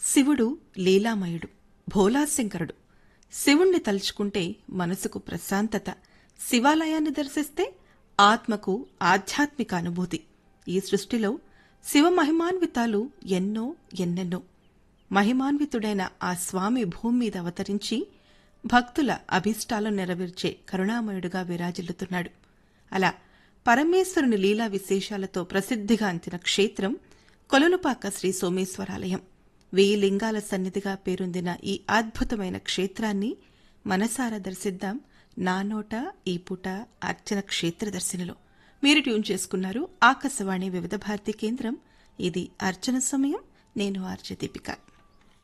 శివుడు లీలామయుడు భోలాశంకరుడు శివుణ్ణి తలుచుకుంటే మనసుకు ప్రశాంతత శివాలయాన్ని దర్శిస్తే ఆత్మకు ఆధ్యాత్మిక అనుభూతి ఈ సృష్టిలో శివ మహిమాన్వితాలు ఎన్నో ఎన్నెన్నో మహిమాన్వితుడైన ఆ స్వామి భూమి మీద అవతరించి భక్తుల అభీష్టాలను నెరవేర్చే కరుణామయుడుగా విరాజిల్లుతున్నాడు అలా పరమేశ్వరుని లీలా విశేషాలతో ప్రసిద్ధిగాంచిన క్షేత్రం కొలనుపాక శ్రీ సోమేశ్వరాలయం వెయ్యి లింగాల సన్నిధిగా పేరొందిన ఈ అద్భుతమైన క్షేత్రాన్ని మనసారా దర్శిద్దాం నా నోట ఈ పూట అర్చన క్షేత్ర దర్శనలో మీరు ట్యూన్ చేసుకున్నారు ఆకాశవాణి వివిధ భారతి కేంద్రం ఇది అర్చన సమయం నేను ఆర్జ దీపిక